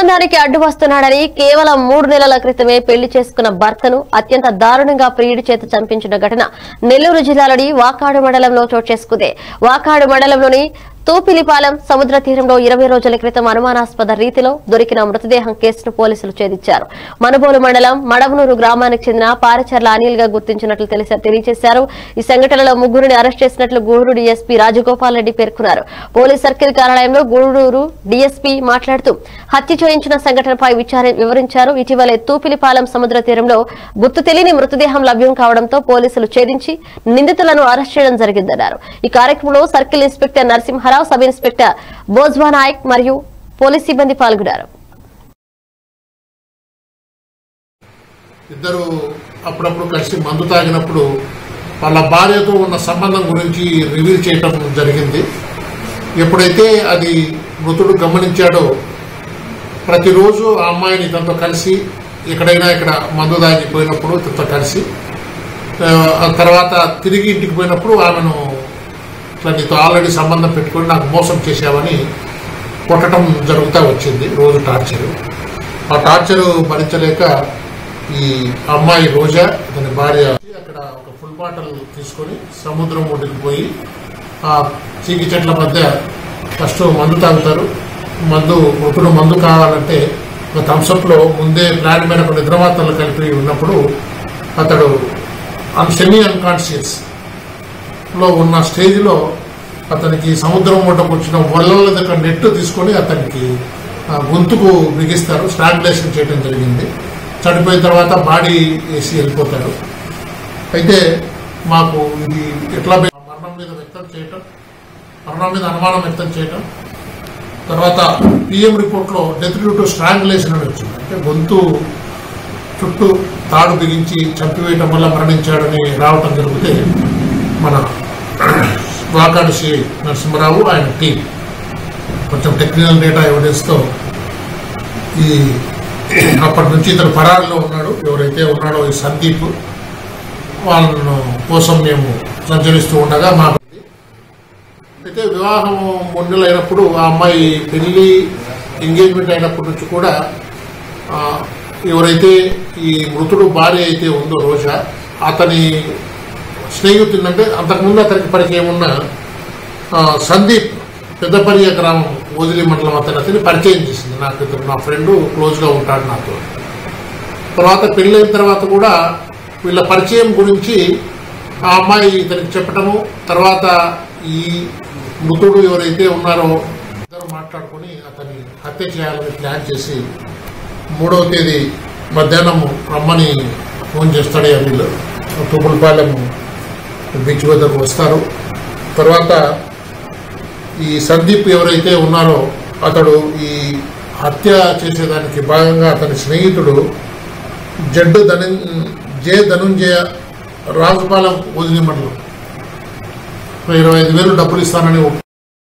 సంబంధానికి అడ్డు వస్తున్నాడని కేవలం మూడు నెలల క్రితమే పెళ్లి చేసుకున్న భర్తను అత్యంత దారుణంగా ప్రియుడి చేత చంపించిన ఘటన నెల్లూరు జిల్లాలోని వాకాడు మండలంలో చోటు చేసుకుంది వాకాడు మండలంలోని తూపిలిపాలెం సముద్ర తీరంలో ఇరవై రోజుల క్రితం అనుమానాస్పద రీతిలో దొరికిన మృతదేహం కేసును పోలీసులు ఛేదించారు మనుబోలు మండలం మడవనూరు గ్రామానికి చెందిన పారచర్ల అనిల్ గా గుర్తించినట్లు తెలిసా- తెలియజేశారు ఈ సంఘటనలో ముగ్గురిని అరెస్ట్ చేసినట్లు గూడూరు డీఎస్పీ రాజగోపాల్ రెడ్డి పేర్కొన్నారు పోలీస్ సర్కిల్ కార్యాలయంలో గూడూరు డీఎస్పీ మాట్లాడుతూ హత్య చేయించిన సంఘటనపై విచార వివరించారు ఇటీవలే తూపిలిపాలెం సముద్ర తీరంలో గుర్తు తెలియని మృతదేహం లభ్యం కావడంతో పోలీసులు ఛేదించి నిందితులను అరెస్ట్ చేయడం జరిగిందన్నారు ఈ కార్యక్రమంలో circle inspector Narasimharao sub inspector Bojwa Naik మరియు పోలీస్ సిబ్బంది పాల్గొన్నారు ఇద్దరు అప్పుడప్పుడు కలిసి మందు తాగినప్పుడు వాళ్ళ భార్యతో ఉన్న సంబంధం గురించి రివీల్ చేయటం జరిగింది ఎప్పుడైతే అది మృతుడు గమనించాడో ప్రతిరోజు ఆ అమ్మాయిని తనతో కలిసి ఎక్కడైనా ఇక్కడ మందు తాగిపోయినప్పుడు తనతో కలిసి ఆ, ఆ తర్వాత తిరిగి ఇంటికి పోయినప్పుడు ఆమెను ఇట్లా నీతో ఆల్రెడీ సంబంధం పెట్టుకొని నాకు మోసం చేశావని కొట్టడం జరుగుతూ వచ్చింది రోజు టార్చరు ఆ టార్చర్ భరించలేక ఈ అమ్మాయి రోజా అతని భార్య అక్కడ ఒక ఫుల్ బాటిల్ తీసుకొని సముద్రం ఒడ్డుకు పోయి ఆ చీకి చెట్ల మధ్య ఫస్ట్ మందు తాగుతారు మందు మృతుడు మందు కావాలంటే ఒక థమ్స్అప్లో ముందే ప్లాన్ మీద ఒక నిద్రమాతలు కలిపి ఉన్నప్పుడు అతడు సెమీ అన్కాన్షియస్ లో ఉన్న స్టేజ్లో అతనికి సముద్రం ఒడ్డుకు వచ్చిన వలల దగ్గర నెట్ తీసుకొని అతనికి ఆ, గొంతుకు బిగిస్తారు స్ట్రాంగులేషన్ చేయడం జరిగింది చనిపోయిన తర్వాత బాడీ వేసి వెళ్ళిపోతాడు అయితే మాకు ఇది ఎట్లా బే- మరణం మీద వ్యక్తం చేయటం మరణం మీద అనుమానం వ్యక్తం చేయటం తర్వాత పిఎం రిపోర్ట్లో డెత్ డ్యూ టు స్ట్రాంగులేషన్ అని వచ్చింది అంటే గొంతు చుట్టూ తాడు బిగించి చంపివేయటం వల్ల మరణించాడని రావటం జరిగితే మన వాకాడు శ్రీ నరసింహరావు ఆయన టీం కొంచెం టెక్నికల్ డేటా ఎవిడెన్స్తో ఈ అప్పటి నుంచి ఇతను పరారిలో ఉన్నాడు ఎవరైతే ఉన్నాడో ఈ సందీప్ వాళ్ళను కోసం మేము సంచరిస్తూ ఉండగా మాకు అయితే వివాహం మొండలు అయినప్పుడు ఆ అమ్మాయి పెళ్లి ఎంగేజ్మెంట్ అయినప్పటి నుంచి కూడా ఆ, ఎవరైతే ఈ మృతుడు భార్య అయితే ఉందో రోజా అతని స్నేహితుడినంటే అంతకుముందు అతనికి పరిచయం ఉన్న ఆ, సందీప్ పెద్దపల్లి గ్రామం ఓజిలి మండలం అతను అతని పరిచయం చేసింది నాకు ఇతను నా ఫ్రెండ్ క్లోజ్గా ఉంటాడు నాతో తర్వాత పెళ్ళైన తర్వాత కూడా వీళ్ళ పరిచయం గురించి ఆ అమ్మాయి ఇతనికి చెప్పటము తర్వాత ఈ మృతుడు ఎవరైతే ఉన్నారో ఇద్దరు మాట్లాడుకొని అతన్ని హత్య చేయాలని ప్లాన్ చేసి మూడవ తేదీ మధ్యాహ్నం రమ్మని ఫోన్ చేస్తాడు ఈ అల్లీలో తుపులపాలెం బీచ్ వద్దకు వస్తారు తర్వాత ఈ సందీప్ ఎవరైతే ఉన్నారో అతడు ఈ హత్య చేసేదానికి భాగంగా అతని స్నేహితుడు జడ్డు ధను జే ధనుంజయ రాజుపాలెం వదిలి మండలం ఇరవై ఐదు వేలు డబ్బులు ఇస్తానని